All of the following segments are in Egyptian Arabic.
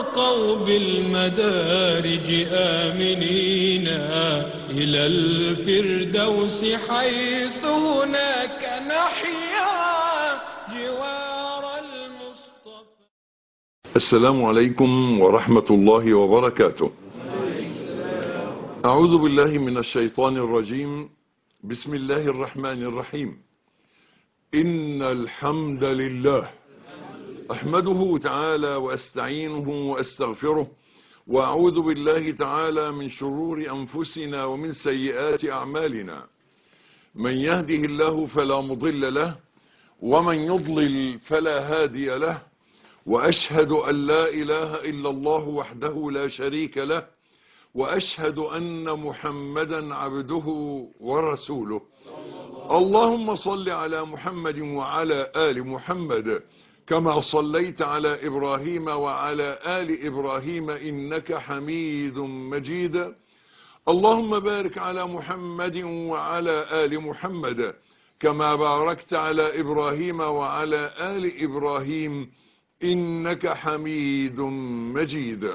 ارتقوا بالمدارج آمنين إلى الفردوس حيث هناك نحيا جوار المصطفى السلام عليكم ورحمة الله وبركاته أعوذ بالله من الشيطان الرجيم بسم الله الرحمن الرحيم إن الحمد لله أحمده تعالى وأستعينه وأستغفره وأعوذ بالله تعالى من شرور أنفسنا ومن سيئات أعمالنا من يهده الله فلا مضل له ومن يضلل فلا هادي له وأشهد أن لا إله إلا الله وحده لا شريك له وأشهد أن محمدا عبده ورسوله اللهم صل على محمد وعلى آل محمد كما صليت على إبراهيم وعلى آل إبراهيم إنك حميد مجيد اللهم بارك على محمد وعلى آل محمد كما باركت على إبراهيم وعلى آل إبراهيم إنك حميد مجيد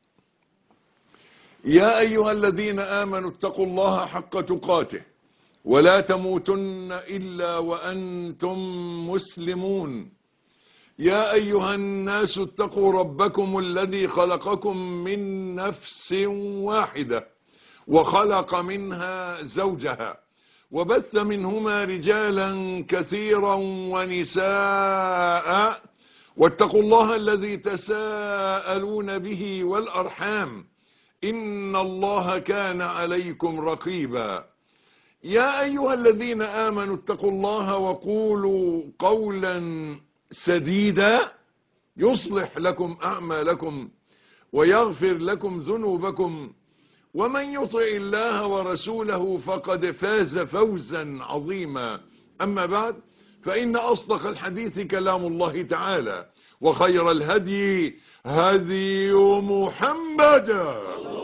يا أيها الذين آمنوا اتقوا الله حق تقاته ولا تموتن إلا وأنتم مسلمون يا أيها الناس اتقوا ربكم الذي خلقكم من نفس واحدة وخلق منها زوجها وبث منهما رجالا كثيرا ونساء واتقوا الله الذي تساءلون به والأرحام إن الله كان عليكم رقيبا يا أيها الذين آمنوا اتقوا الله وقولوا قولا سديدا يصلح لكم أعمالكم ويغفر لكم ذنوبكم ومن يطع الله ورسوله فقد فاز فوزا عظيما أما بعد فإن أصدق الحديث كلام الله تعالى وخير الهدي هدي محمد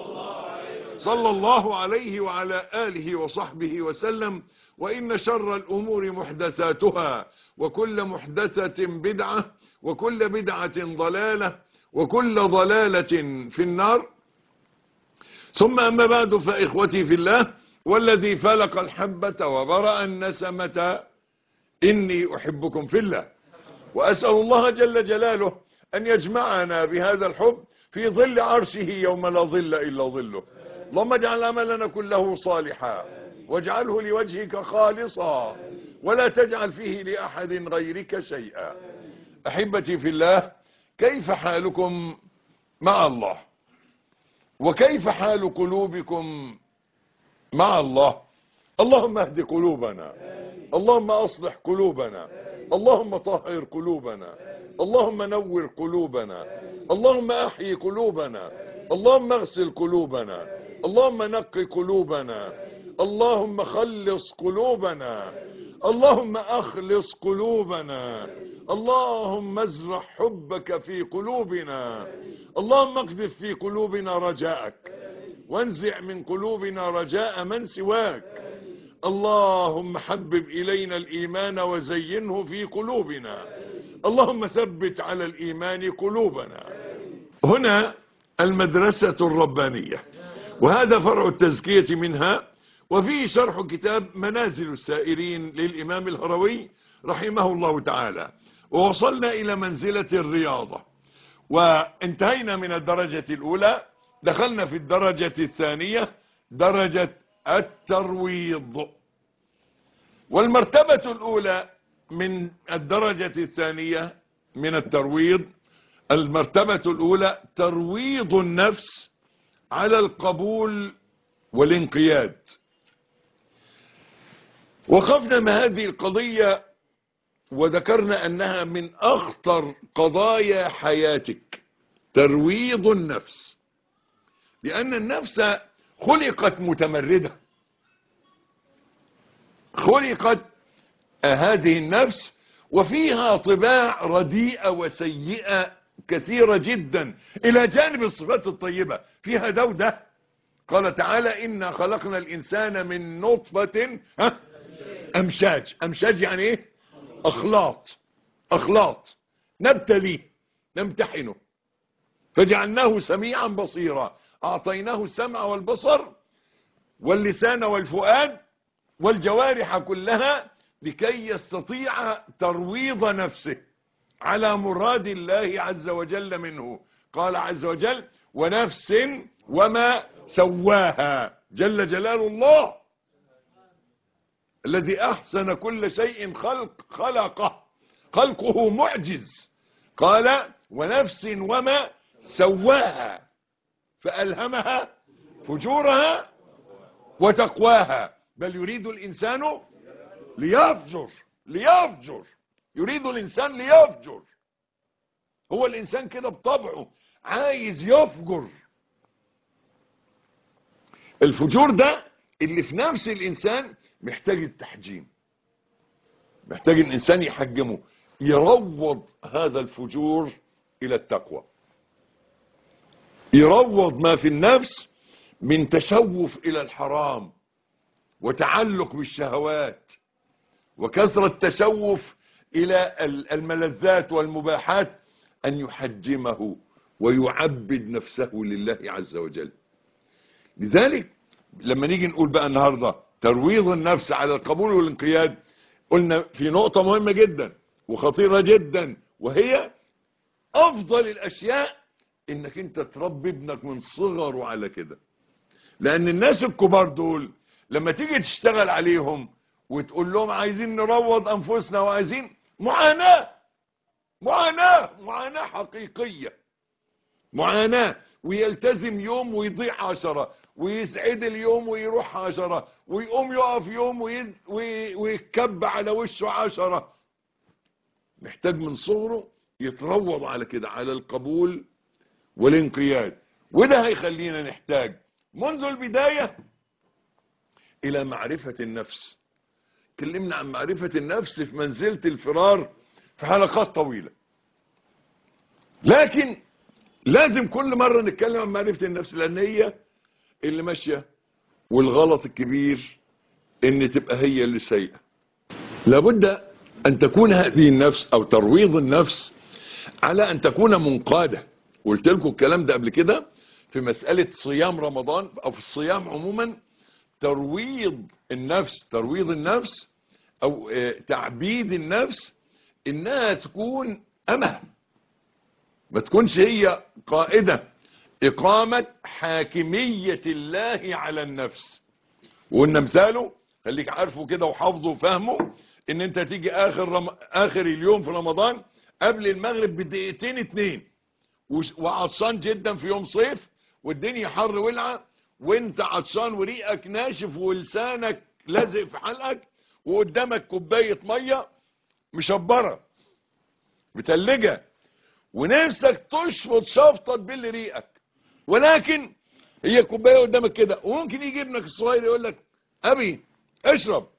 صلى الله عليه وعلى آله وصحبه وسلم وإن شر الأمور محدثاتها وكل محدثة بدعة وكل بدعة ضلالة وكل ضلالة في النار ثم أما بعد فإخوتي في الله والذي فلق الحبة وبرأ النسمة إني أحبكم في الله وأسأل الله جل جلاله أن يجمعنا بهذا الحب في ظل عرشه يوم لا ظل إلا ظله اللهم اجعل عملنا كله صالحا واجعله لوجهك خالصا ولا تجعل فيه لأحد غيرك شيئا أحبتي في الله كيف حالكم مع الله وكيف حال قلوبكم مع الله اللهم اهد قلوبنا اللهم أصلح قلوبنا اللهم طهر قلوبنا اللهم نور قلوبنا اللهم أحيي قلوبنا اللهم اغسل قلوبنا اللهم نقي قلوبنا اللهم خلص قلوبنا اللهم أخلص قلوبنا اللهم ازرع حبك في قلوبنا اللهم اقذف في قلوبنا رجاءك وانزع من قلوبنا رجاء من سواك اللهم حبب إلينا الإيمان وزينه في قلوبنا اللهم ثبت على الإيمان قلوبنا هنا المدرسة الربانية وهذا فرع التزكية منها وفيه شرح كتاب منازل السائرين للإمام الهروي رحمه الله تعالى ووصلنا إلى منزلة الرياضة وانتهينا من الدرجة الأولى دخلنا في الدرجة الثانية درجة الترويض والمرتبة الأولى من الدرجة الثانية من الترويض المرتبة الأولى ترويض النفس على القبول والانقياد وقفنا مع هذه القضية وذكرنا أنها من أخطر قضايا حياتك ترويض النفس لأن النفس خلقت متمردة خلقت هذه النفس وفيها طباع رديئة وسيئة كثيرة جدا إلى جانب الصفات الطيبة فيها دودة قال تعالى إنا خلقنا الإنسان من نطفة ها أمشاج أمشاج يعني إيه أخلاط أخلاط نبتليه نمتحنه فجعلناه سميعا بصيرا أعطيناه السمع والبصر واللسان والفؤاد والجوارح كلها لكي يستطيع ترويض نفسه على مراد الله عز وجل منه قال عز وجل ونفس وما سواها جل جلال الله الذي أحسن كل شيء خلق خلقه خلقه معجز قال ونفس وما سواها فألهمها فجورها وتقواها بل يريد الإنسان ليفجر ليفجر يريد الإنسان ليفجر هو الإنسان كده بطبعه عايز يفجر الفجور ده اللي في نفس الإنسان محتاج التحجيم محتاج الإنسان يحجمه يروض هذا الفجور إلى التقوى يروض ما في النفس من تشوف إلى الحرام وتعلق بالشهوات وكثرة تشوف إلى الملذات والمباحات أن يحجمه ويعبد نفسه لله عز وجل لذلك لما نيجي نقول بقى النهاردة ترويض النفس على القبول والانقياد قلنا في نقطة مهمة جدا وخطيرة جدا وهي أفضل الأشياء إنك أنت تربي ابنك من صغره على كده لأن الناس الكبار دول لما تيجي تشتغل عليهم وتقول لهم عايزين نروض أنفسنا وعايزين معاناة معاناة معاناة حقيقية معاناة ويلتزم يوم ويضيع عشرة ويسعد اليوم ويروح عشرة ويقوم يقف يوم ويد وي ويكب على وشه عشرة محتاج من صغره يتروض على كده على القبول والانقياد وده هيخلينا نحتاج منذ البداية الى معرفة النفس كلمنا عن معرفة النفس في منزلة الفرار في حلقات طويلة لكن لازم كل مرة نتكلم عن معرفة النفس لان هي اللي ماشية والغلط الكبير ان تبقى هي اللي سيئة لابد ان تكون هذه النفس او ترويض النفس على ان تكون منقادة قلت لكم الكلام ده قبل كده في مسألة صيام رمضان او في الصيام عموما ترويض النفس ترويض النفس او تعبيد النفس انها تكون امه ما تكونش هي قائدة اقامة حاكمية الله على النفس وقلنا مثاله خليك عارفه كده وحافظه وفهمه ان انت تيجي اخر رم... اخر اليوم في رمضان قبل المغرب بدقيقتين اتنين وعطشان جدا في يوم صيف والدنيا حر ولعه وانت عطشان وريقك ناشف ولسانك لازق في حلقك وقدامك كوبايه ميه مشبره متلجه ونفسك تشفط شفطه تبل ريقك ولكن هي كوبايه قدامك كده وممكن يجي ابنك الصغير يقول لك ابي اشرب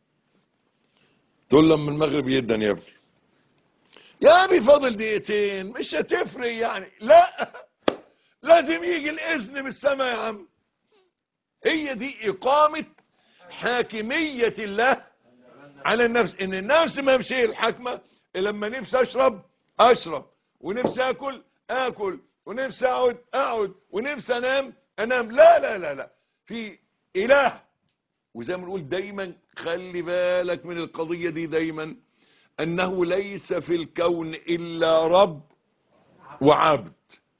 تقول لما المغرب جدا يا ابني يا ابي فاضل دقيقتين مش هتفرق يعني لا لازم يجي الاذن من السماء يا عم هي دي اقامة حاكمية الله على النفس ان النفس ما مشي الحكمة لما نفسي اشرب اشرب ونفسي اكل اكل ونفسي اقعد اقعد ونفسي انام انام لا لا لا لا في اله وزي ما نقول دايما خلي بالك من القضية دي دايما انه ليس في الكون الا رب وعبد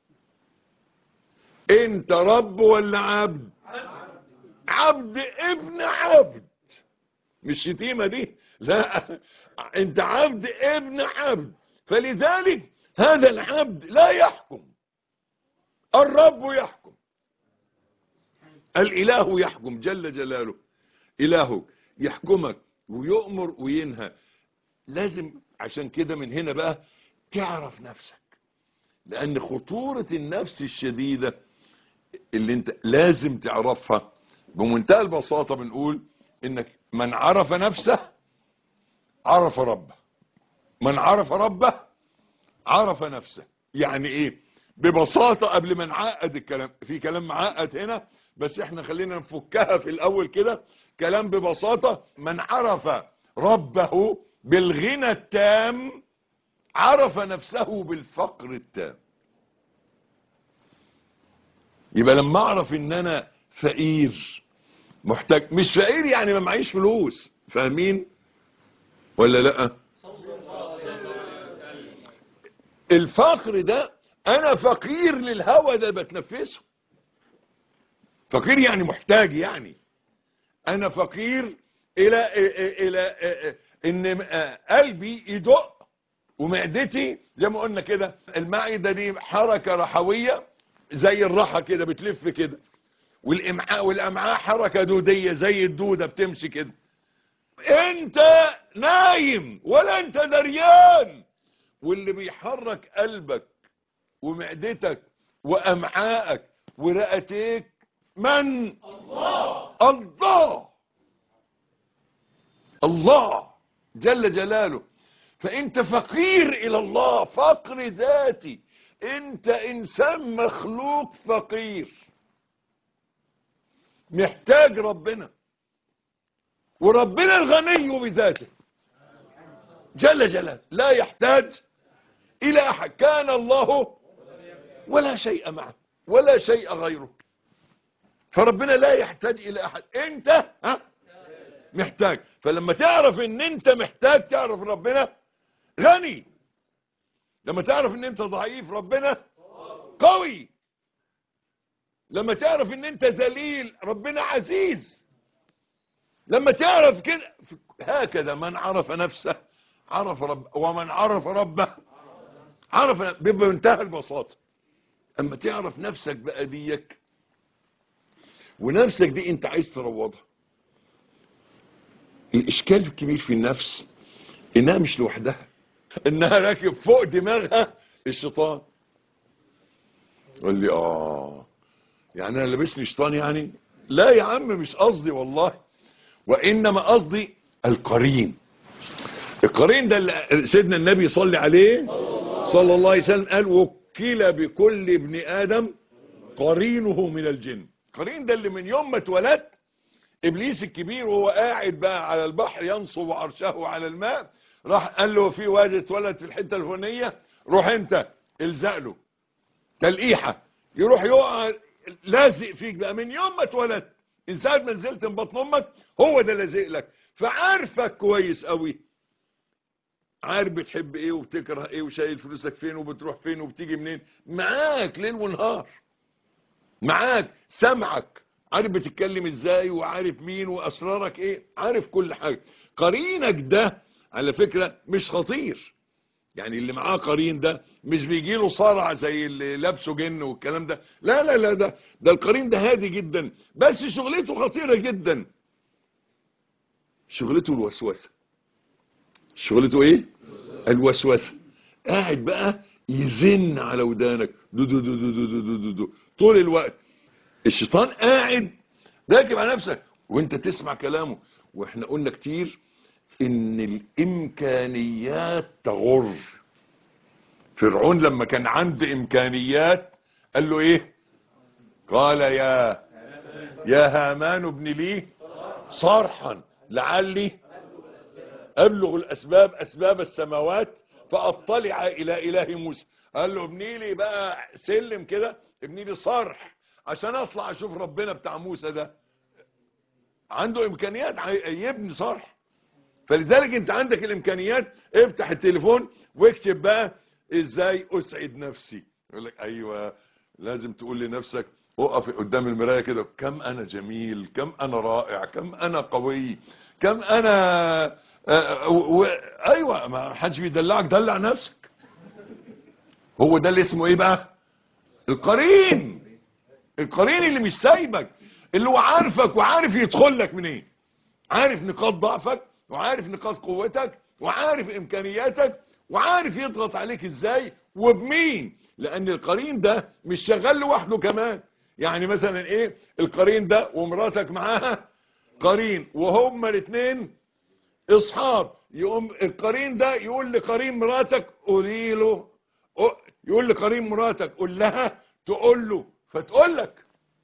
انت رب ولا عبد عبد ابن عبد مش شتيمة دي لا انت عبد ابن عبد فلذلك هذا العبد لا يحكم الرب يحكم الاله يحكم جل جلاله الهك يحكمك ويؤمر وينهى لازم عشان كده من هنا بقى تعرف نفسك لان خطورة النفس الشديدة اللي انت لازم تعرفها بمنتهى البساطة بنقول انك من عرف نفسه عرف ربه من عرف ربه عرف نفسه يعني ايه ببساطة قبل ما نعقد الكلام في كلام معقد هنا بس احنا خلينا نفكها في الاول كده كلام ببساطة من عرف ربه بالغنى التام عرف نفسه بالفقر التام يبقى لما اعرف ان انا فقير محتاج مش فقير يعني ما معيش فلوس فاهمين ولا لا الفقر ده انا فقير للهوى ده بتنفسه فقير يعني محتاج يعني انا فقير الى الى ان قلبي يدق ومعدتي زي ما قلنا كده المعده دي حركه رحويه زي الرحى كده بتلف كده والامعاء والامعاء حركه دوديه زي الدوده بتمشي كده انت نايم ولا انت دريان واللي بيحرك قلبك ومعدتك وامعائك ورئتيك من الله الله الله جل جلاله فانت فقير الى الله فقر ذاتي انت انسان مخلوق فقير محتاج ربنا وربنا الغني بذاته جل جلاله لا يحتاج الى احد كان الله ولا شيء معه ولا شيء غيره فربنا لا يحتاج الى احد انت ها محتاج فلما تعرف ان انت محتاج تعرف ربنا غني لما تعرف ان انت ضعيف ربنا قوي لما تعرف ان انت ذليل ربنا عزيز لما تعرف كده هكذا من عرف نفسه عرف رب ومن عرف ربه عرف بمنتهى البساطه اما تعرف نفسك بقى ديك ونفسك دي انت عايز تروضها الاشكال الكبير في النفس انها مش لوحدها انها راكب فوق دماغها الشيطان يقول لي اه يعني انا لابسني شيطان يعني لا يا عم مش قصدي والله وانما قصدي القرين القرين ده اللي سيدنا النبي صلى عليه صلى الله عليه وسلم قال وكل بكل ابن ادم قرينه من الجن قرين ده اللي من يوم ما اتولدت ابليس الكبير وهو قاعد بقى على البحر ينصب عرشه على الماء راح قال له في واد اتولد في الحته الفلانيه روح انت الزق له تلقيحه يروح يقع لازق فيك بقى من يوم ما اتولدت من ساعه ما نزلت من بطن امك هو ده لازق لك فعارفك كويس قوي عارف بتحب ايه وبتكره ايه وشايل فلوسك فين وبتروح فين وبتيجي منين معاك ليل ونهار معاك سمعك عارف بتتكلم ازاي وعارف مين واسرارك ايه عارف كل حاجه قرينك ده على فكره مش خطير يعني اللي معاه قرين ده مش بيجي له صرع زي اللي لابسه جن والكلام ده لا لا لا ده ده القرين ده هادي جدا بس شغلته خطيره جدا شغلته الوسوسه شغلته ايه الوسوسه قاعد بقى يزن على ودانك دو دو دو دو دو دو دو دو دو طول الوقت الشيطان قاعد راكب على نفسك وانت تسمع كلامه واحنا قلنا كتير ان الامكانيات تغر فرعون لما كان عنده امكانيات قال له ايه قال يا يا هامان ابن لي صرحا لعلي ابلغ الاسباب اسباب السماوات فاطلع الى اله موسى قال له ابني لي بقى سلم كده ابني لي صرح عشان اطلع اشوف ربنا بتاع موسى ده عنده امكانيات يبني صرح فلذلك انت عندك الامكانيات افتح التليفون واكتب بقى ازاي اسعد نفسي يقول لك ايوه لازم تقول لنفسك اقف قدام المرايه كده كم انا جميل كم انا رائع كم انا قوي كم انا آه و... ايوه ما حدش بيدلعك دلع نفسك هو ده اللي اسمه ايه بقى القرين القرين اللي مش سايبك اللي هو عارفك وعارف يدخل لك منين عارف نقاط ضعفك وعارف نقاط قوتك وعارف امكانياتك وعارف يضغط عليك ازاي وبمين لان القرين ده مش شغال لوحده كمان يعني مثلا ايه القرين ده ومراتك معاها قرين وهما الاثنين اصحاب يقوم القرين ده يقول لقرين مراتك قولي له يقول لقرين مراتك قول لها تقول له فتقول لك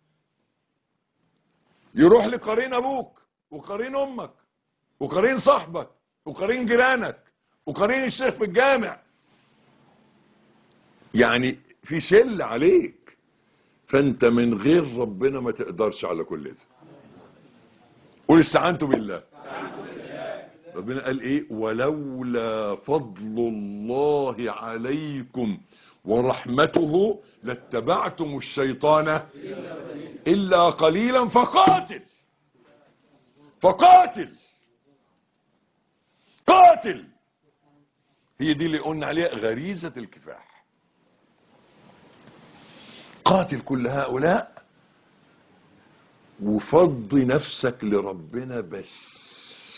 يروح لقرين ابوك وقرين امك وقرين صاحبك وقرين جيرانك وقرين الشيخ في الجامع يعني في شل عليك فانت من غير ربنا ما تقدرش على كل ده قول استعنتوا بالله ربنا قال ايه ولولا فضل الله عليكم ورحمته لاتبعتم الشيطان الا قليلا فقاتل فقاتل قاتل هي دي اللي قلنا عليها غريزة الكفاح قاتل كل هؤلاء وفض نفسك لربنا بس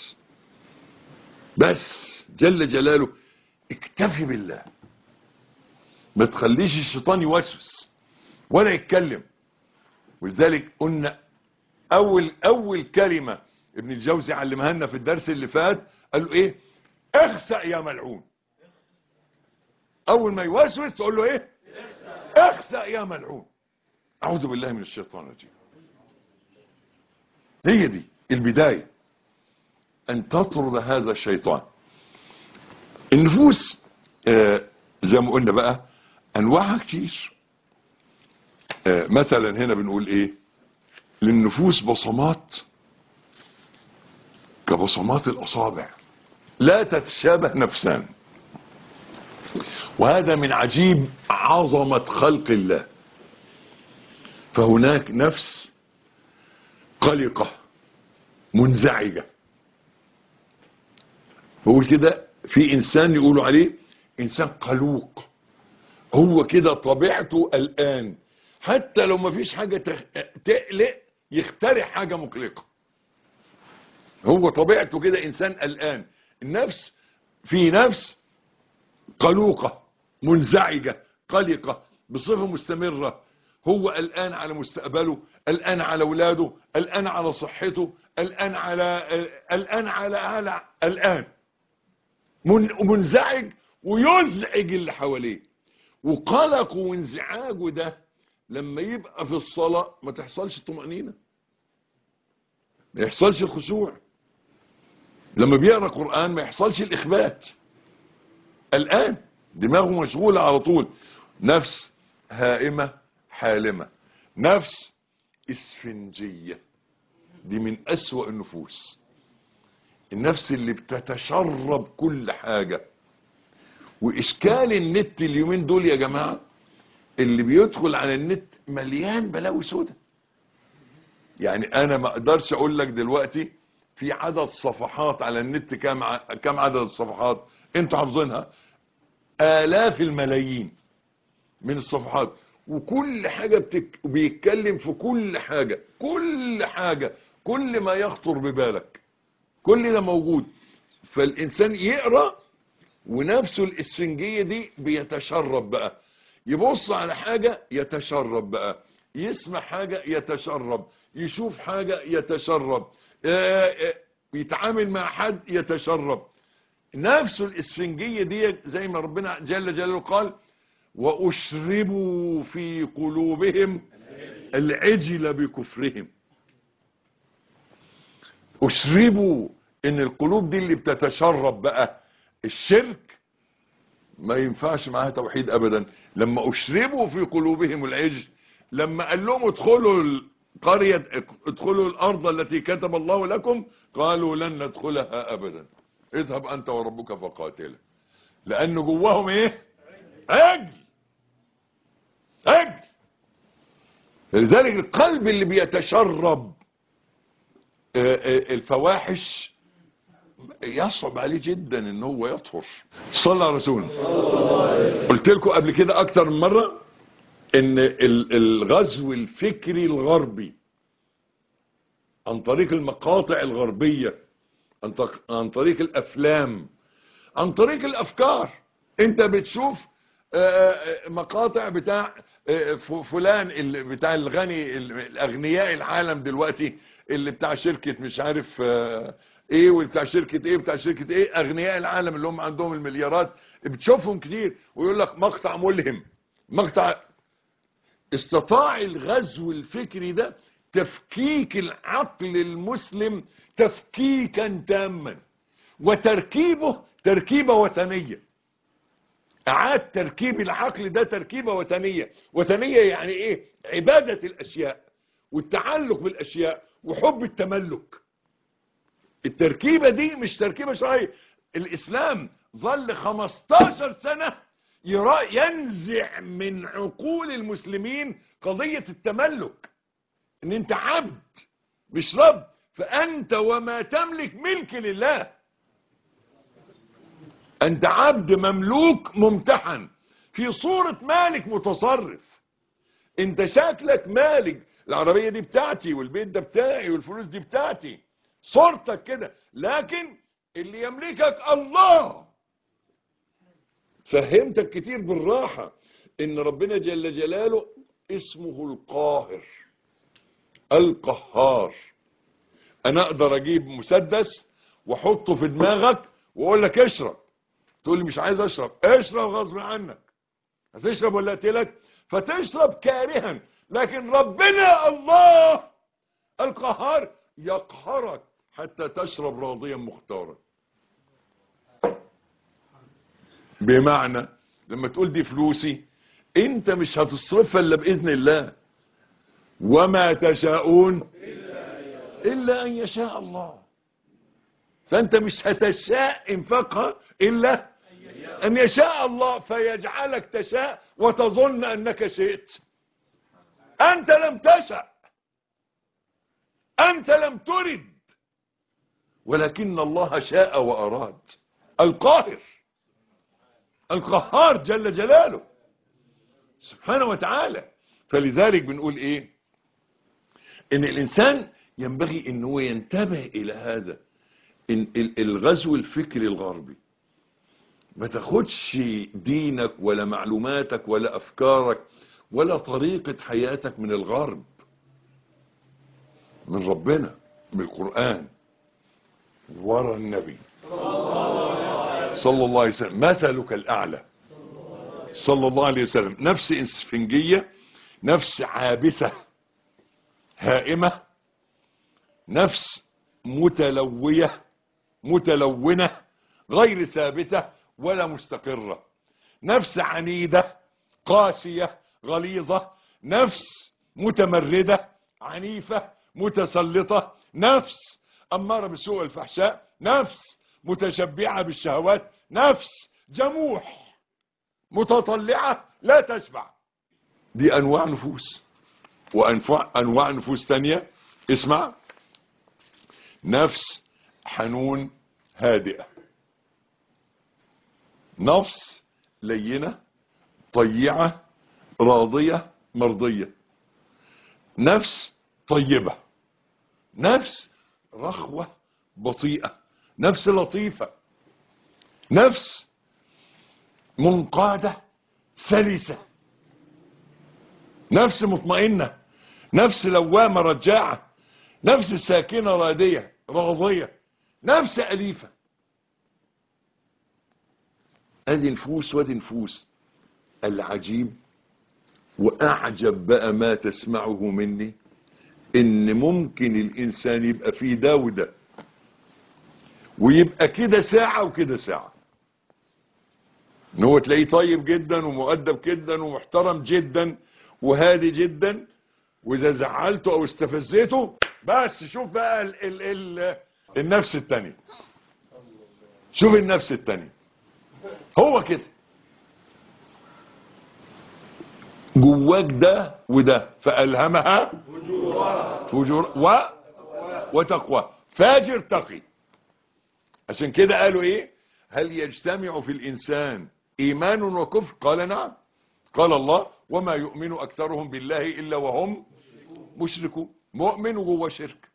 بس جل جلاله اكتفي بالله ما تخليش الشيطان يوسوس ولا يتكلم ولذلك قلنا اول اول كلمة ابن الجوزي علمها لنا في الدرس اللي فات قال له ايه اخسأ يا ملعون اول ما يوسوس تقول له ايه اخسأ يا ملعون اعوذ بالله من الشيطان الرجيم هي دي البداية ان تطرد هذا الشيطان النفوس آه زي ما قلنا بقى انواعها كتير آه مثلا هنا بنقول ايه للنفوس بصمات كبصمات الاصابع لا تتشابه نفسان وهذا من عجيب عظمة خلق الله فهناك نفس قلقة منزعجة بقول كده في انسان يقولوا عليه انسان قلوق هو كده طبيعته الان حتى لو ما فيش حاجة تقلق يخترع حاجة مقلقة هو طبيعته كده انسان الان النفس في نفس قلوقة منزعجة قلقة بصفة مستمرة هو الآن على مستقبله الآن على اولاده الآن على صحته الآن على الآن على على الآن منزعج ويزعج اللي حواليه وقلقه وانزعاجه ده لما يبقى في الصلاة ما تحصلش الطمأنينة ما يحصلش الخشوع لما بيقرأ قرآن ما يحصلش الإخبات الآن دماغه مشغولة على طول نفس هائمة حالمة نفس اسفنجية دي من أسوأ النفوس النفس اللي بتتشرب كل حاجة وإشكال النت اليومين دول يا جماعة اللي بيدخل على النت مليان بلاوي سودة يعني أنا ما أقدرش أقول لك دلوقتي في عدد صفحات على النت كم ع... كم عدد الصفحات انتوا حافظينها آلاف الملايين من الصفحات وكل حاجة بتك... بيتكلم في كل حاجة كل حاجة كل ما يخطر ببالك كل ده موجود فالإنسان يقرأ ونفسه الإسفنجية دي بيتشرب بقى يبص على حاجة يتشرب بقى يسمع حاجة يتشرب يشوف حاجة يتشرب يتعامل مع حد يتشرب نفسه الاسفنجية دي زي ما ربنا جل جلاله قال وأشربوا في قلوبهم العجل بكفرهم أشربوا ان القلوب دي اللي بتتشرب بقى الشرك ما ينفعش معاها توحيد ابدا لما اشربوا في قلوبهم العجل لما قال لهم ادخلوا القرية ادخلوا الارض التي كتب الله لكم قالوا لن ندخلها ابدا اذهب انت وربك فقاتلا لان جواهم ايه عجل عجل لذلك القلب اللي بيتشرب الفواحش يصعب عليه جدا ان هو يطهر صلى على رسول قلت لكم قبل كده اكتر من مرة ان الغزو الفكري الغربي عن طريق المقاطع الغربية عن طريق الافلام عن طريق الافكار انت بتشوف مقاطع بتاع فلان بتاع الغني الاغنياء العالم دلوقتي اللي بتاع شركة مش عارف ايه وبتاع شركة ايه بتاع شركة ايه اغنياء العالم اللي هم عندهم المليارات بتشوفهم كتير ويقول لك مقطع ملهم مقطع استطاع الغزو الفكري ده تفكيك العقل المسلم تفكيكا تاما وتركيبه تركيبة وثنية اعاد تركيب العقل ده تركيبه وثنيه وثنيه يعني ايه عباده الاشياء والتعلق بالاشياء وحب التملك التركيبه دي مش تركيبه شرعيه الاسلام ظل 15 سنه يرا ينزع من عقول المسلمين قضيه التملك ان انت عبد مش رب فانت وما تملك ملك لله انت عبد مملوك ممتحن في صورة مالك متصرف انت شكلك مالك العربية دي بتاعتي والبيت ده بتاعي والفلوس دي بتاعتي صورتك كده لكن اللي يملكك الله فهمتك كتير بالراحة ان ربنا جل جلاله اسمه القاهر القهار انا اقدر اجيب مسدس واحطه في دماغك واقول لك اشرب تقول لي مش عايز اشرب اشرب غصب عنك هتشرب ولا اقتلك فتشرب كارها لكن ربنا الله القهار يقهرك حتى تشرب راضيا مختارا بمعنى لما تقول دي فلوسي انت مش هتصرفها الا باذن الله وما تشاءون الا ان يشاء الله فانت مش هتشاء انفاقها الا ان يشاء الله فيجعلك تشاء وتظن انك شئت انت لم تشأ انت لم ترد ولكن الله شاء واراد القاهر القهار جل جلاله سبحانه وتعالى فلذلك بنقول ايه ان الانسان ينبغي ان هو ينتبه الى هذا إن الغزو الفكري الغربي ما تاخدش دينك ولا معلوماتك ولا افكارك ولا طريقة حياتك من الغرب من ربنا من القرآن ورا النبي صلى الله عليه وسلم مثلك الأعلى صلى الله عليه وسلم نفس اسفنجية نفس عابسة هائمة نفس متلوية متلونة غير ثابتة ولا مستقرة نفس عنيدة قاسية غليظة نفس متمردة عنيفة متسلطة نفس أمارة بالسوء والفحشاء نفس متشبعة بالشهوات نفس جموح متطلعة لا تشبع دي أنواع نفوس وأنواع أنواع نفوس تانية اسمع نفس حنون هادئة نفس لينة طيعة راضية مرضية نفس طيبة نفس رخوة بطيئة نفس لطيفة نفس منقادة سلسة نفس مطمئنة نفس لوامة رجاعة نفس ساكنة رادية راضية نفس أليفة ادي نفوس وادي نفوس العجيب واعجب بقى ما تسمعه مني ان ممكن الانسان يبقى فيه ده وده ويبقى كده ساعة وكده ساعة ان هو تلاقيه طيب جدا ومؤدب جدا ومحترم جدا وهادي جدا واذا زعلته او استفزيته بس شوف بقى ال ال ال النفس التانية شوف النفس التانية هو كده جواك ده وده فألهمها فجور و وتقوى فاجر تقي عشان كده قالوا ايه هل يجتمع في الانسان ايمان وكفر قال نعم قال الله وما يؤمن اكثرهم بالله الا وهم مشركون مؤمن وجوه شرك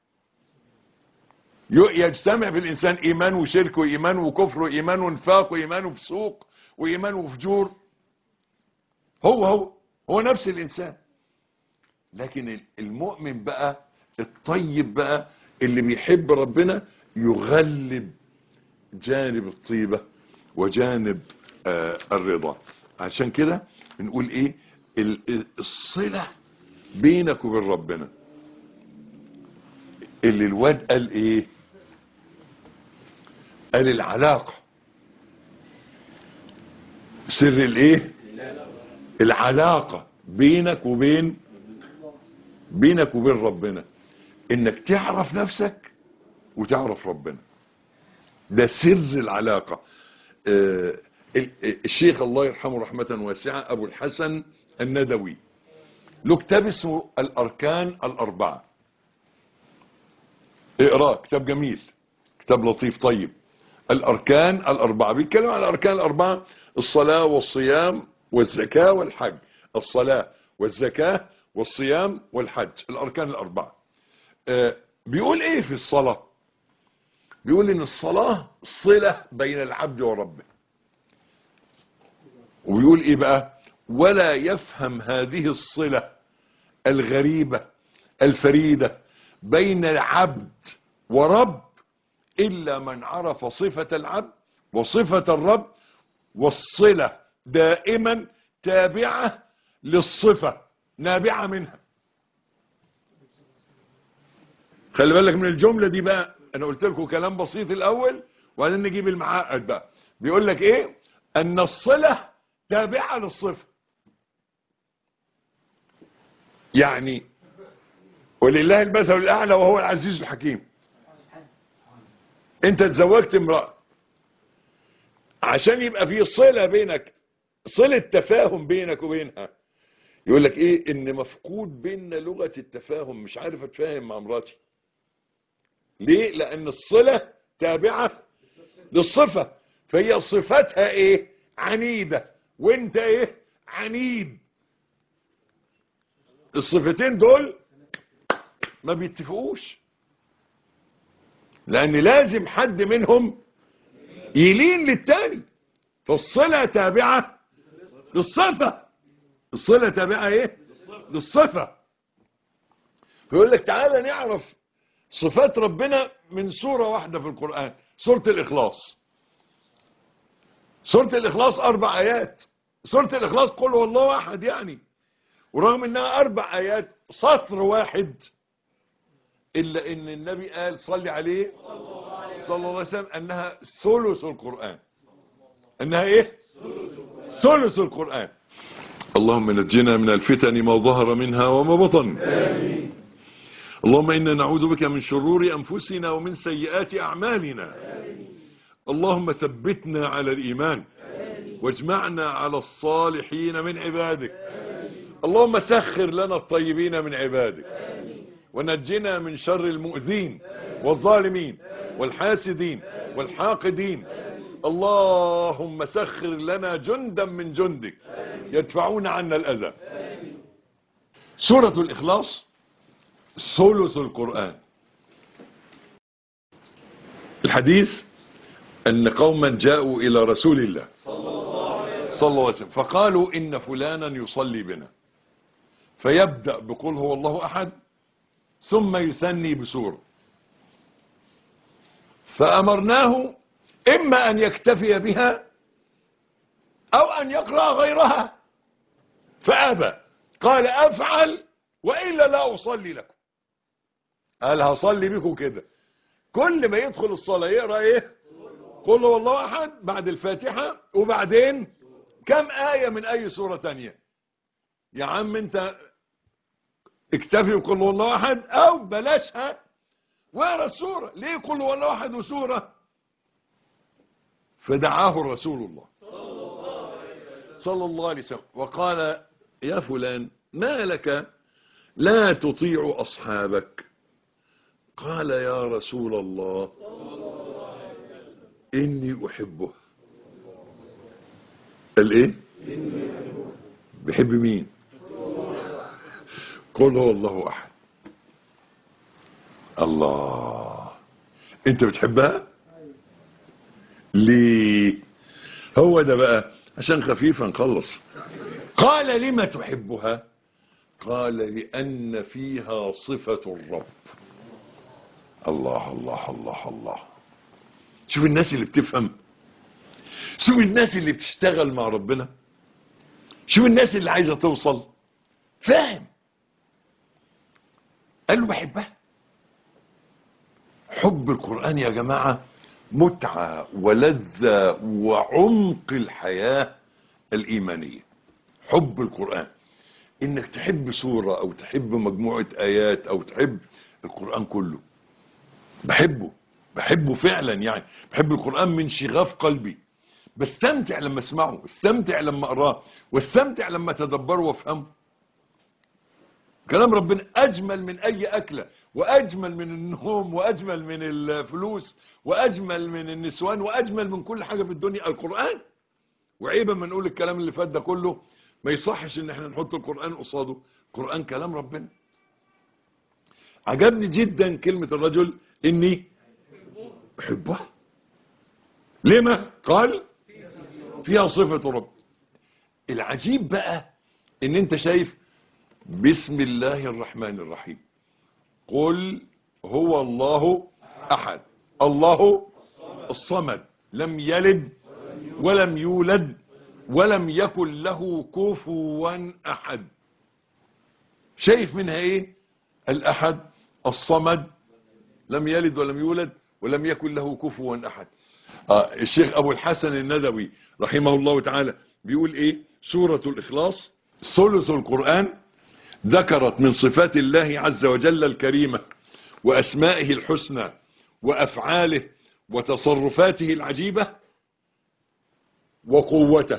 يجتمع في الانسان ايمان وشرك وايمان وكفر وايمان ونفاق وايمان وفسوق وايمان وفجور هو هو هو نفس الانسان لكن المؤمن بقى الطيب بقى اللي بيحب ربنا يغلب جانب الطيبة وجانب آه الرضا عشان كده بنقول ايه الصلة بينك وبين ربنا اللي الواد قال ايه قال العلاقة سر الايه العلاقة بينك وبين بينك وبين ربنا انك تعرف نفسك وتعرف ربنا ده سر العلاقة آه، ال- الشيخ الله يرحمه رحمة واسعة ابو الحسن الندوي له كتاب اسمه الاركان الاربعة اقراه كتاب جميل كتاب لطيف طيب الاركان الاربعة بيتكلم عن الاركان الاربعة الصلاة والصيام والزكاة والحج الصلاة والزكاة والصيام والحج الاركان الاربعة آه، بيقول ايه في الصلاة بيقول ان الصلاة صلة بين العبد وربه وبيقول ايه بقى ولا يفهم هذه الصلة الغريبة الفريدة بين العبد ورب إلا من عرف صفة العبد وصفة الرب والصلة دائما تابعة للصفة نابعة منها خلي بالك من الجملة دي بقى أنا قلت لكم كلام بسيط الأول وبعدين نجيب المعقد بقى بيقول لك إيه أن الصلة تابعة للصفة يعني ولله المثل الأعلى وهو العزيز الحكيم انت تزوجت امرأة عشان يبقى في صلة بينك صلة تفاهم بينك وبينها يقول لك ايه ان مفقود بيننا لغة التفاهم مش عارف اتفاهم مع مراتي ليه لان الصلة تابعة للصفة فهي صفتها ايه عنيدة وانت ايه عنيد الصفتين دول ما بيتفقوش لان لازم حد منهم يلين للتاني فالصلة تابعة للصفة الصلة تابعة ايه للصفة فيقول لك تعالى نعرف صفات ربنا من سورة واحدة في القرآن سورة الإخلاص سورة الإخلاص أربع آيات سورة الإخلاص قل هو الله أحد يعني ورغم إنها أربع آيات سطر واحد إلا إن النبي قال صلي عليه صلى الله عليه وسلم أنها ثلث القرآن أنها إيه ثلث القرآن اللهم نجنا من الفتن ما ظهر منها وما بطن اللهم إنا نعوذ بك من شرور أنفسنا ومن سيئات أعمالنا اللهم ثبتنا على الإيمان واجمعنا على الصالحين من عبادك اللهم سخر لنا الطيبين من عبادك ونجنا من شر المؤذين والظالمين والحاسدين والحاقدين اللهم سخر لنا جندا من جندك يدفعون عنا الأذى سورة الإخلاص ثلث القرآن الحديث أن قوما جاءوا إلى رسول الله صلى الله عليه وسلم فقالوا إن فلانا يصلي بنا فيبدأ بقول هو الله أحد ثم يثني بسورة فأمرناه إما أن يكتفي بها أو أن يقرأ غيرها فأبى قال أفعل وإلا لا أصلي لكم قال هصلي بكم كده كل ما يدخل الصلاة يقرأ إيه قل هو الله أحد بعد الفاتحة وبعدين كم آية من أي سورة تانية يا عم أنت اكتفي وقل هو الله أحد أو بلاشها واقرا السورة ليه قل هو الله أحد وسورة فدعاه رسول الله صلى الله عليه وسلم وقال يا فلان ما لك لا تطيع أصحابك قال يا رسول الله إني أحبه قال إيه بحب مين قل هو الله أحد الله انت بتحبها ليه هو ده بقى عشان خفيفة نخلص قال لما تحبها قال لأن فيها صفة الرب الله الله الله الله شوف الناس اللي بتفهم شوف الناس اللي بتشتغل مع ربنا شوف الناس اللي عايزة توصل فاهم قال له بحبها حب القرآن يا جماعة متعة ولذة وعمق الحياة الإيمانية حب القرآن إنك تحب سورة أو تحب مجموعة آيات أو تحب القرآن كله بحبه بحبه فعلا يعني بحب القرآن من شغاف قلبي بستمتع لما اسمعه استمتع لما اقراه واستمتع لما اتدبره وافهمه كلام ربنا اجمل من اي اكله واجمل من النوم واجمل من الفلوس واجمل من النسوان واجمل من كل حاجه في الدنيا القران وعيبا ما نقول الكلام اللي فات ده كله ما يصحش ان احنا نحط القران قصاده القران كلام ربنا عجبني جدا كلمه الرجل اني احبه لما قال فيها صفه رب العجيب بقى ان انت شايف بسم الله الرحمن الرحيم قل هو الله احد الله الصمد لم يلد ولم يولد ولم يكن له كفوا احد شايف منها ايه الاحد الصمد لم يلد ولم يولد ولم يكن له كفوا احد آه الشيخ ابو الحسن الندوي رحمه الله تعالى بيقول ايه سورة الاخلاص ثلث القرآن ذكرت من صفات الله عز وجل الكريمة واسمائه الحسنى وافعاله وتصرفاته العجيبة وقوته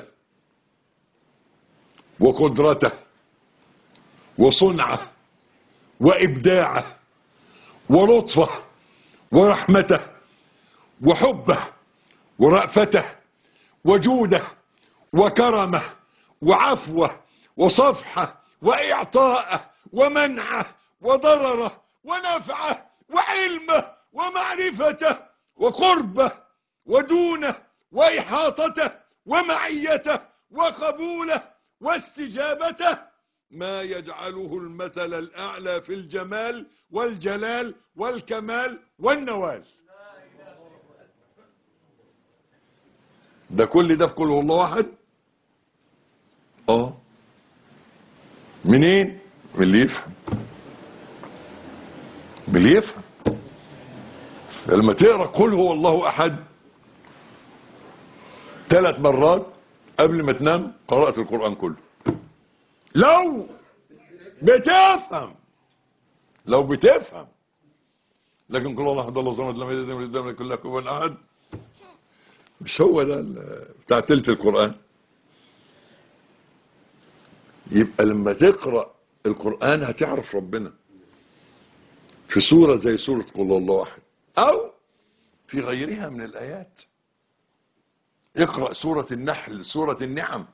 وقدرته وصنعه وابداعه ولطفه ورحمته وحبه ورأفته وجوده وكرمه وعفوه وصفحه وإعطاءه ومنعه وضرره ونفعه وعلمه ومعرفته وقربه ودونه وإحاطته ومعيته وقبوله واستجابته ما يجعله المثل الأعلى في الجمال والجلال والكمال والنوال ده كل ده في كل والله واحد اه منين من اللي يفهم من اللي يفهم لما تقرا قل هو الله احد ثلاث مرات قبل ما تنام قرات القران كله لو بتفهم لو بتفهم لكن كل الله احد الله صمد لم يلد ولم يولد ولم يكن له كفوا احد مش هو ده بتاع تلت القرآن يبقى لما تقرأ القرآن هتعرف ربنا في سورة زي سورة قل الله أحد أو في غيرها من الآيات اقرأ سورة النحل سورة النعم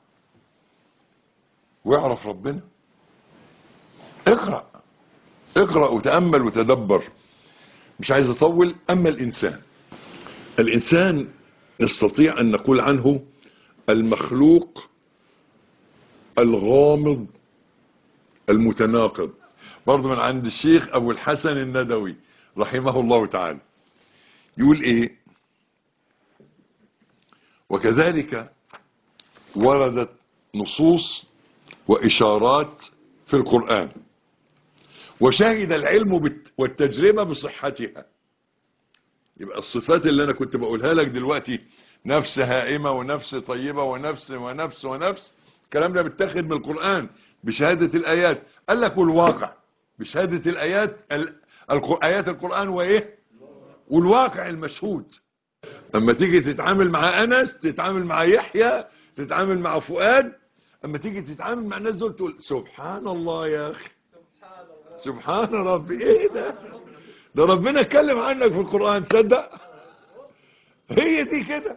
واعرف ربنا اقرأ اقرأ وتأمل وتدبر مش عايز أطول أما الإنسان الإنسان نستطيع أن نقول عنه المخلوق الغامض المتناقض برضه من عند الشيخ أبو الحسن الندوي رحمه الله تعالى يقول إيه وكذلك وردت نصوص وإشارات في القرآن وشهد العلم والتجربة بصحتها يبقى الصفات اللي انا كنت بقولها لك دلوقتي نفس هائمة ونفس طيبة ونفس ونفس ونفس الكلام ده بيتاخد من القرآن بشهادة الآيات قال لك والواقع بشهادة الآيات آيات القرآن وإيه والواقع المشهود اما تيجي تتعامل مع أنس تتعامل مع يحيى تتعامل مع فؤاد اما تيجي تتعامل مع الناس دول تقول سبحان الله يا أخي سبحان ربي ايه ده ده ربنا اتكلم عنك في القرآن تصدق هي دي كده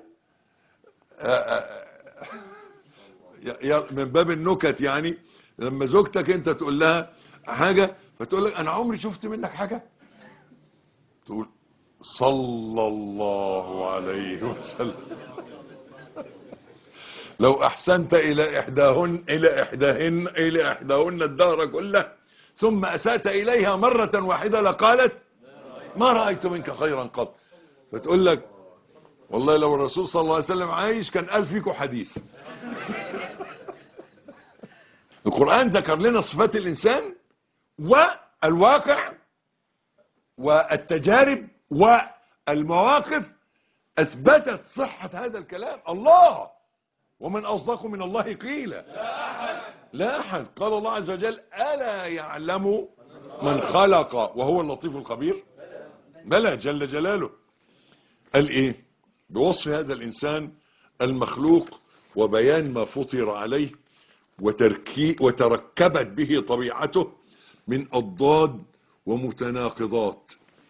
من باب النكت يعني لما زوجتك انت تقول لها حاجة فتقول لك انا عمري شفت منك حاجة تقول صلى الله عليه وسلم لو احسنت الى احداهن الى احداهن الى احداهن الدهر كله ثم اسأت اليها مرة واحدة لقالت ما رأيت منك خيرا قط فتقول لك والله لو الرسول صلى الله عليه وسلم عايش كان قال فيكم حديث القرآن ذكر لنا صفات الإنسان والواقع والتجارب والمواقف أثبتت صحة هذا الكلام الله ومن أصدق من الله قيلا لا أحد قال الله عز وجل ألا يعلم من خلق وهو اللطيف الخبير بلى جل جلاله قال إيه بوصف هذا الإنسان المخلوق وبيان ما فطر عليه وتركي وتركبت به طبيعته من أضداد ومتناقضات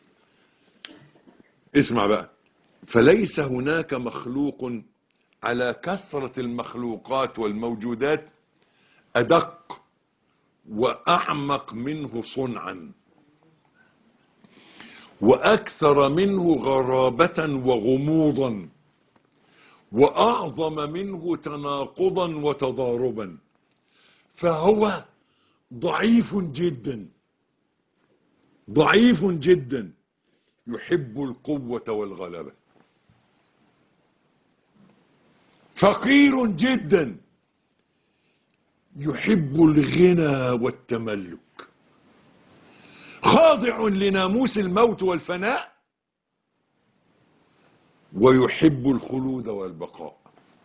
اسمع بقى فليس هناك مخلوق على كثرة المخلوقات والموجودات أدق وأعمق منه صنعا وأكثر منه غرابة وغموضا وأعظم منه تناقضا وتضاربا فهو ضعيف جدا ضعيف جدا يحب القوة والغلبة فقير جدا يحب الغنى والتملك خاضع لناموس الموت والفناء ويحب الخلود والبقاء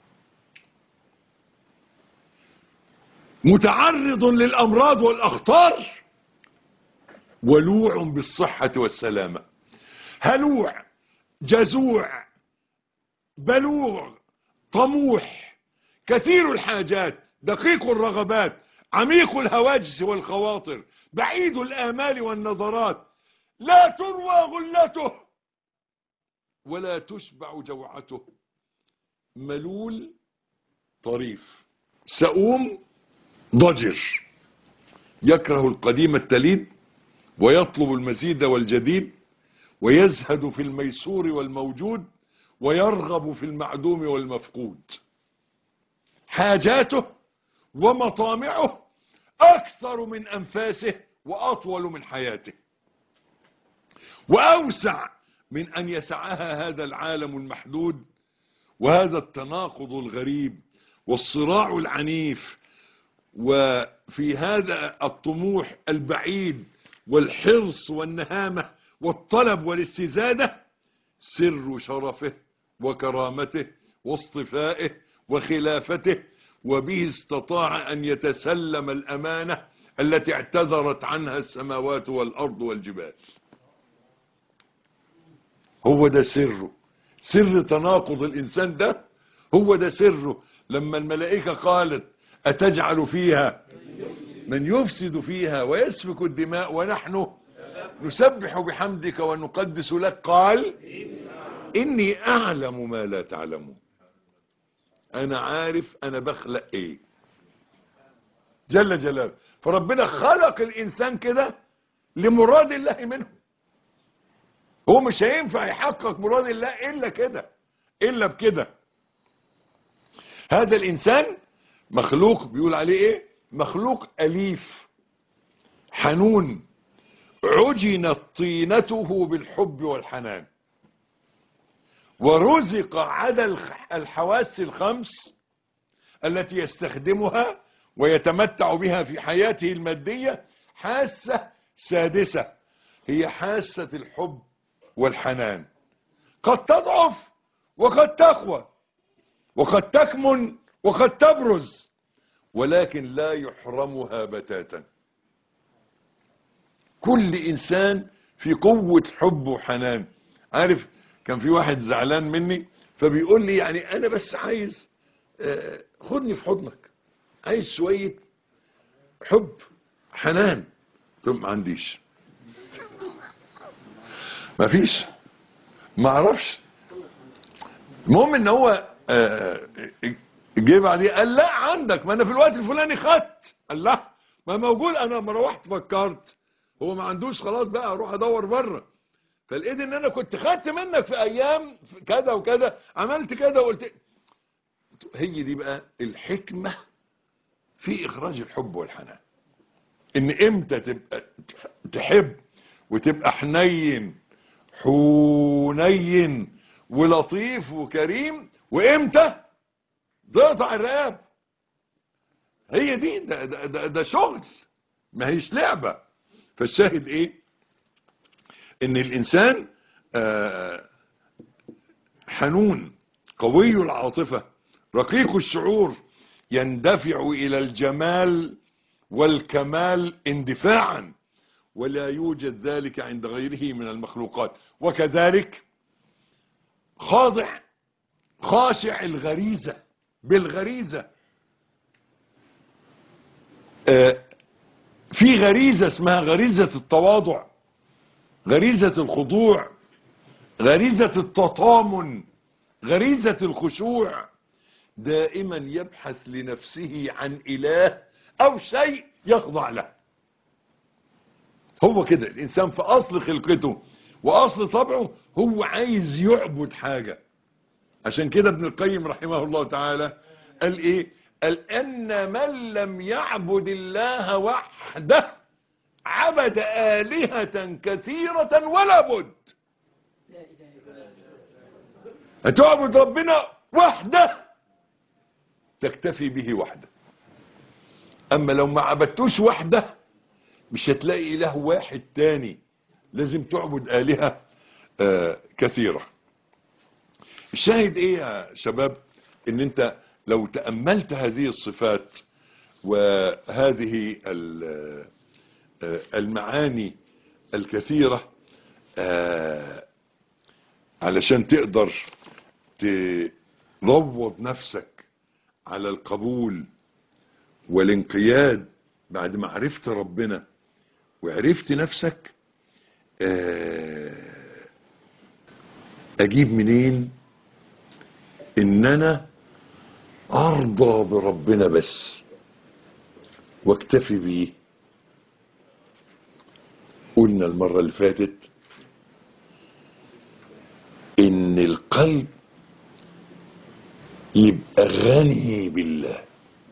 متعرض للأمراض والأخطار ولوع بالصحة والسلامة هلوع جزوع بلوغ طموح كثير الحاجات دقيق الرغبات عميق الهواجس والخواطر بعيد الآمال والنظرات لا تروى غلته ولا تشبع جوعته ملول طريف سؤوم ضجر يكره القديم التليد ويطلب المزيد والجديد ويزهد في الميسور والموجود ويرغب في المعدوم والمفقود حاجاته ومطامعه أكثر من أنفاسه وأطول من حياته وأوسع من أن يسعها هذا العالم المحدود وهذا التناقض الغريب والصراع العنيف وفي هذا الطموح البعيد والحرص والنهامة والطلب والاستزادة سر شرفه وكرامته واصطفائه وخلافته وبه استطاع أن يتسلم الأمانة التي اعتذرت عنها السماوات والأرض والجبال هو ده سره سر تناقض الإنسان ده هو ده سره لما الملائكة قالت أتجعل فيها من يفسد فيها ويسفك الدماء ونحن نسبح بحمدك ونقدس لك قال إني أعلم ما لا تعلمون أنا عارف أنا بخلق إيه جل جلاله فربنا خلق الإنسان كده لمراد الله منه هو مش هينفع يحقق مراد الله إلا كده إلا بكده هذا الإنسان مخلوق بيقول عليه إيه مخلوق أليف حنون عجنت طينته بالحب والحنان ورزق عدا الحواس الخمس التي يستخدمها ويتمتع بها في حياته المادية حاسة سادسة هي حاسة الحب والحنان قد تضعف وقد تقوى وقد تكمن وقد تبرز ولكن لا يحرمها بتاتا كل إنسان في قوة حب وحنان عارف كان في واحد زعلان مني فبيقول لي يعني أنا بس عايز آه، خدني في حضنك عايز شوية حب حنان قلت له ما عنديش ما فيش ما اعرفش المهم ان هو آه، جه بعديه قال لا عندك ما انا في الوقت الفلاني خدت قال لا ما موجود انا لما روحت فكرت هو ما عندوش خلاص بقى اروح ادور بره فلقيت ان انا كنت خدت منك في ايام كذا وكذا عملت كذا وقلت هي دي بقى الحكمة في اخراج الحب والحنان ان امتى تبقى تحب وتبقى حنين حنين ولطيف وكريم وامتى تقطع الرقاب هي دي ده, ده, ده, ده شغل ما هيش لعبة فالشاهد ايه ان الانسان آه، حنون قوي العاطفة رقيق الشعور يندفع إلى الجمال والكمال اندفاعا ولا يوجد ذلك عند غيره من المخلوقات وكذلك خاضع خاشع الغريزة بالغريزة آه، في غريزة اسمها غريزة التواضع غريزة الخضوع غريزة التطامن غريزة الخشوع دائما يبحث لنفسه عن إله أو شيء يخضع له هو كده الإنسان في أصل خلقته وأصل طبعه هو عايز يعبد حاجة عشان كده ابن القيم رحمه الله تعالى قال إيه قال أن من لم يعبد الله وحده عبد آلهة كثيرة ولا بد هتعبد ربنا وحده تكتفي به وحده اما لو ما عبدتوش وحده مش هتلاقي اله واحد تاني لازم تعبد الهه آه كثيره الشاهد ايه يا شباب ان انت لو تاملت هذه الصفات وهذه ال- آه، المعاني الكثيره آه علشان تقدر تروض نفسك على القبول والانقياد بعد ما عرفت ربنا وعرفت نفسك آه، اجيب منين ان انا ارضى بربنا بس واكتفي بيه قلنا المرة اللي فاتت ان القلب يبقى غني بالله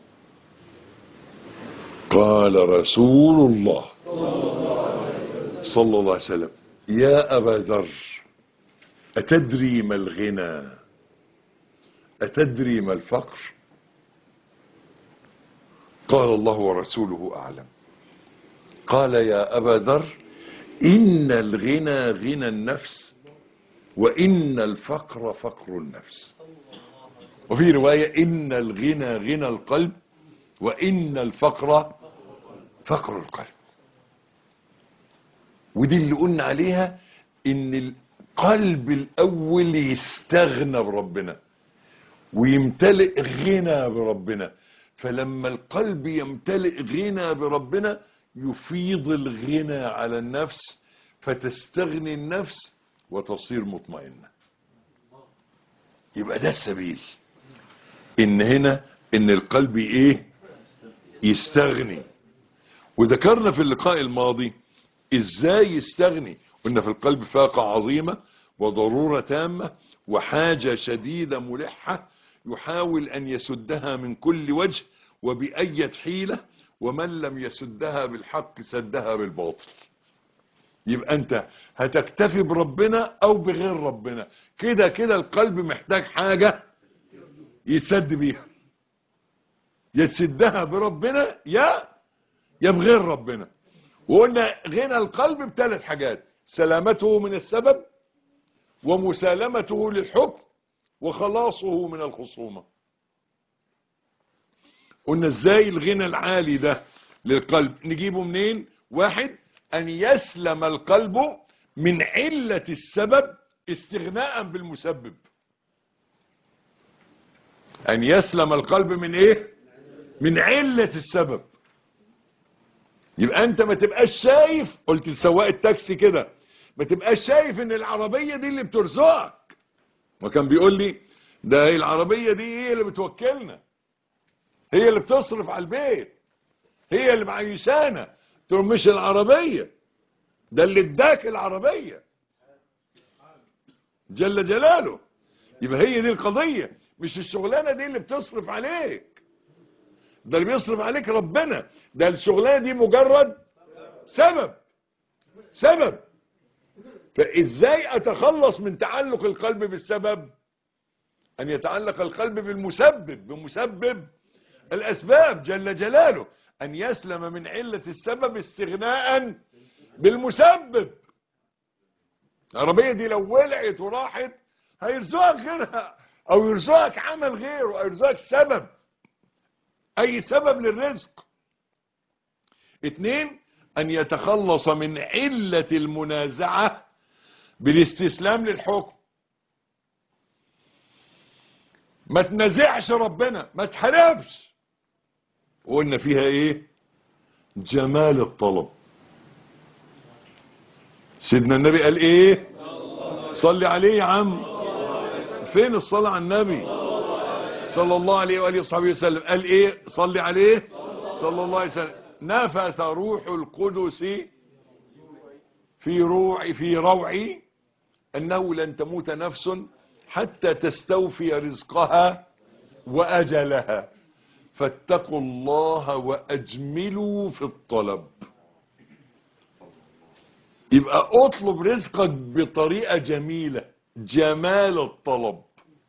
قال رسول الله صلى الله عليه وسلم يا أبا ذر أتدري ما الغنى أتدري ما الفقر قال الله ورسوله أعلم قال يا أبا ذر إن الغنى غنى النفس وإن الفقر فقر النفس وفي رواية إن الغنى غنى القلب وإن الفقر فقر القلب ودي اللي قلنا عليها إن القلب الأول يستغنى بربنا ويمتلئ غنى بربنا فلما القلب يمتلئ غنى بربنا يفيض الغنى على النفس فتستغني النفس وتصير مطمئنة يبقى ده السبيل ان هنا ان القلب ايه يستغني وذكرنا في اللقاء الماضي ازاي يستغني قلنا في القلب فاقة عظيمة وضرورة تامة وحاجة شديدة ملحة يحاول ان يسدها من كل وجه وبأية حيلة ومن لم يسدها بالحق سدها بالباطل يبقى انت هتكتفي بربنا او بغير ربنا كده كده القلب محتاج حاجة يتسد بيها يتسدها بربنا يا يا بغير ربنا وقلنا غنى القلب بثلاث حاجات سلامته من السبب ومسالمته للحكم وخلاصه من الخصومة قلنا ازاي الغنى العالي ده للقلب نجيبه منين واحد ان يسلم القلب من علة السبب استغناء بالمسبب ان يسلم القلب من ايه من علة السبب يبقى انت ما تبقاش شايف قلت لسواق التاكسي كده ما تبقاش شايف ان العربية دي اللي بترزقك وكان بيقول لي ده العربية دي هي اللي بتوكلنا هي اللي بتصرف على البيت هي اللي معيشانا تقول مش العربية ده اللي اداك العربية جل جلاله يبقى هي دي القضية مش الشغلانة دي اللي بتصرف عليك ده اللي بيصرف عليك ربنا ده الشغلانة دي مجرد سبب سبب فازاي اتخلص من تعلق القلب بالسبب ان يتعلق القلب بالمسبب بمسبب الاسباب جل جلاله ان يسلم من علة السبب استغناء بالمسبب العربية دي لو ولعت وراحت هيرزقك غيرها او يرزقك عمل غيره او يرزقك سبب اي سبب للرزق اتنين ان يتخلص من علة المنازعة بالاستسلام للحكم ما تنازعش ربنا ما تحاربش وقلنا فيها ايه جمال الطلب سيدنا النبي قال ايه صلي عليه يا عم فين الصلاة على النبي صلى الله عليه وآله وصحبه وسلم قال ايه صلي عليه صلى الله عليه وسلم نفث روح القدس في روعي في روعي انه لن تموت نفس حتى تستوفي رزقها واجلها فاتقوا الله واجملوا في الطلب يبقى اطلب رزقك بطريقة جميلة جمال الطلب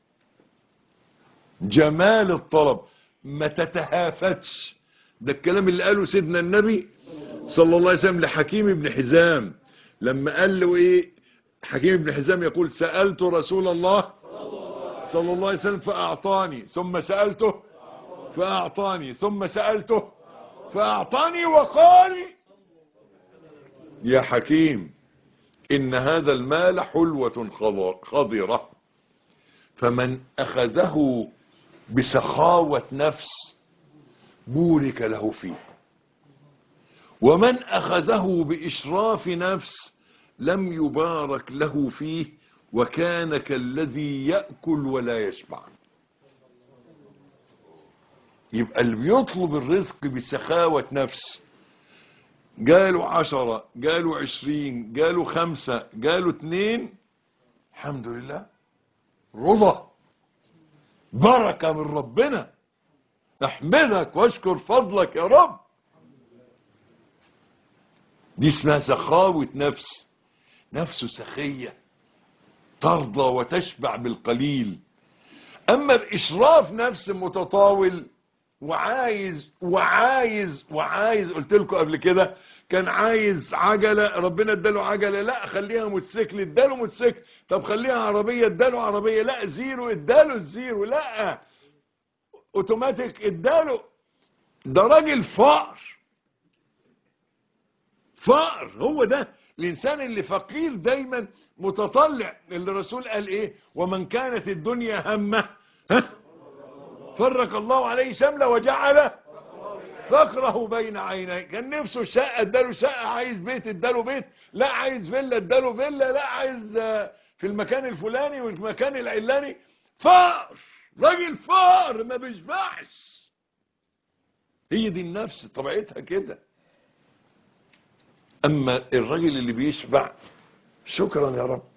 جمال الطلب ما تتهافتش ده الكلام اللي قاله سيدنا النبي صلى الله عليه وسلم لحكيم بن حزام لما قال له ايه حكيم بن حزام يقول سألت رسول الله صلى الله عليه وسلم فأعطاني ثم سألته فأعطاني ثم سألته فأعطاني وقال يا حكيم إن هذا المال حلوة خضر- خضرة فمن أخذه بسخاوة نفس بورك له فيه ومن أخذه بإشراف نفس لم يبارك له فيه وكان كالذي يأكل ولا يشبع يبقى اللي بيطلب الرزق بسخاوة نفس قالوا عشرة قالوا عشرين قالوا خمسة قالوا اتنين الحمد لله رضا بركة من ربنا احمدك واشكر فضلك يا رب دي اسمها سخاوة نفس نفس سخية ترضى وتشبع بالقليل اما باشراف نفس متطاول وعايز وعايز وعايز قلت لكم قبل كده كان عايز عجله ربنا اداله عجله لا خليها موتوسيكل اداله موتوسيكل طب خليها عربيه اداله عربيه لا زيرو اداله الزيرو لا اوتوماتيك اداله ده راجل فقر فقر هو ده الانسان اللي فقير دايما متطلع اللي الرسول قال ايه ومن كانت الدنيا همه ها فرق الله عليه شمله وجعل فقره بين عينيه كان نفسه شقه اداله شقه عايز بيت اداله بيت لا عايز فيلا اداله فيلا لا عايز آه، في المكان الفلاني والمكان العلاني فقر راجل فقر ما بيشبعش هي دي النفس طبيعتها كده اما الراجل اللي بيشبع شكرا يا رب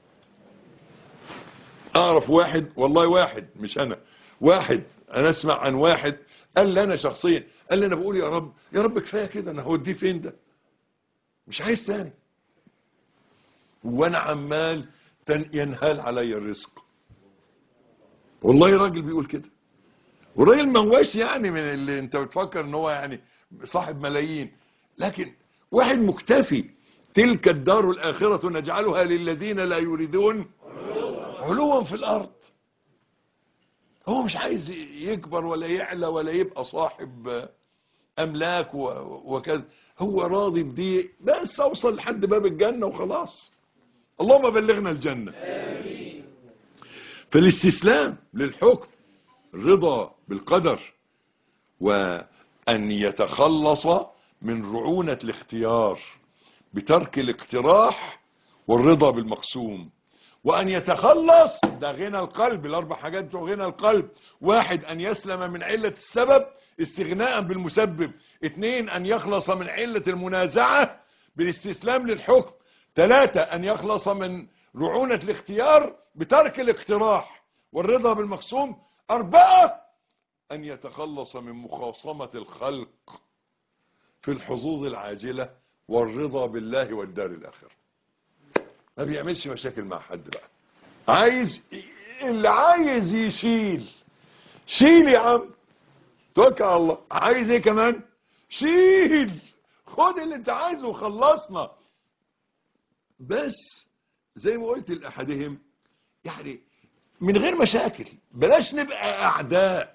اعرف واحد والله واحد مش انا واحد انا اسمع عن واحد قال لي انا شخصيا قال لي انا بقول يا رب يا رب كفايه كده انا هوديه فين ده مش عايز تاني وانا عمال تن- ينهال علي الرزق والله راجل بيقول كده والراجل ما هواش يعني من اللي انت بتفكر ان هو يعني صاحب ملايين لكن واحد مكتفي تلك الدار الآخرة نجعلها للذين لا يريدون علوا في الأرض هو مش عايز يكبر ولا يعلى ولا يبقى صاحب أملاك و- وكذا هو راضي بدي بس أوصل لحد باب الجنة وخلاص اللهم بلغنا الجنة فالاستسلام للحكم الرضا بالقدر وأن يتخلص من رعونة الاختيار بترك الاقتراح والرضا بالمقسوم وأن يتخلص ده غنى القلب الأربع حاجات بتوع غنى القلب واحد أن يسلم من علة السبب استغناء بالمسبب اثنين أن يخلص من علة المنازعة بالاستسلام للحكم ثلاثة أن يخلص من رعونة الاختيار بترك الاقتراح والرضا بالمقسوم أربعة أن يتخلص من مخاصمة الخلق في الحظوظ العاجلة والرضا بالله والدار الآخرة ما بيعملش مشاكل مع حد بقى عايز اللي عايز يشيل شيل يا عم توكل على الله عايز ايه كمان شيل خد اللي انت عايزه وخلصنا بس زي ما قلت لأحدهم يعني من غير مشاكل بلاش نبقى اعداء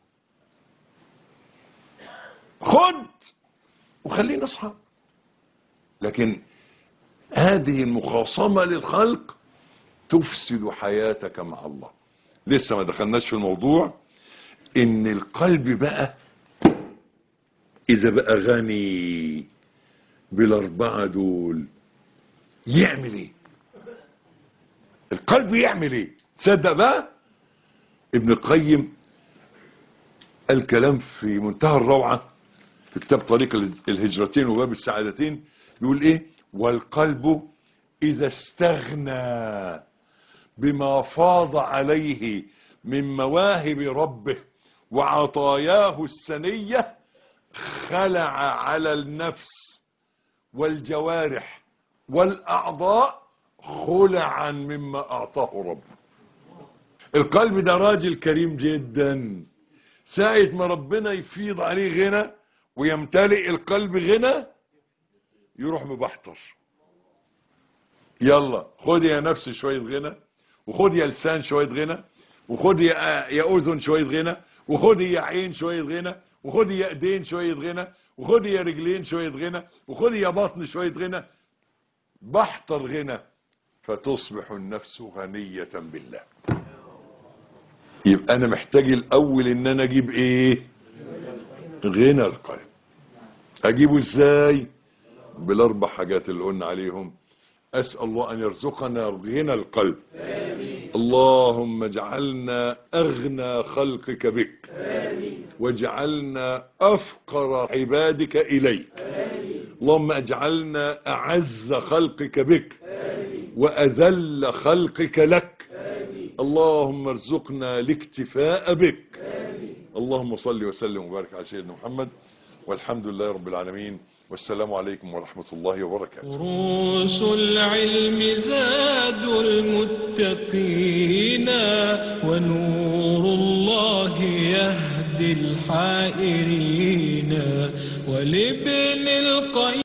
خد وخلينا اصحاب لكن هذه المخاصمة للخلق تفسد حياتك مع الله لسه ما دخلناش في الموضوع ان القلب بقى اذا بقى غني بالاربعة دول يعمل ايه القلب يعمل ايه تصدق بقى ابن القيم الكلام في منتهى الروعة في كتاب طريق الهجرتين وباب السعادتين بيقول ايه والقلب اذا استغنى بما فاض عليه من مواهب ربه وعطاياه السنية خلع على النفس والجوارح والأعضاء خلعا مما أعطاه ربه القلب ده راجل كريم جدا ساعة ما ربنا يفيض عليه غنى ويمتلئ القلب غنى يروح مبحتر يلا خد يا نفس شوية غنى وخد يا لسان شوية غنى وخد يا يا اذن شوية غنى وخد يا عين شوية غنى وخد يا ايدين شوية غنى وخد يا رجلين شوية غنى وخد يا بطن شوية غنى بحتر غنى فتصبح النفس غنية بالله يبقى انا محتاج الاول ان انا اجيب ايه غنى القلب اجيبه ازاي بالاربع حاجات اللي قلنا عليهم اسال الله ان يرزقنا غنى القلب آمين. اللهم اجعلنا اغنى خلقك بك آمين. واجعلنا افقر عبادك اليك آمين. اللهم اجعلنا اعز خلقك بك آمين. واذل خلقك لك آمين. اللهم ارزقنا الاكتفاء بك آمين. اللهم صل وسلم وبارك على سيدنا محمد والحمد لله رب العالمين والسلام عليكم ورحمة الله وبركاته دروس العلم زاد المتقين ونور الله يهدي الحائرين ولابن القيم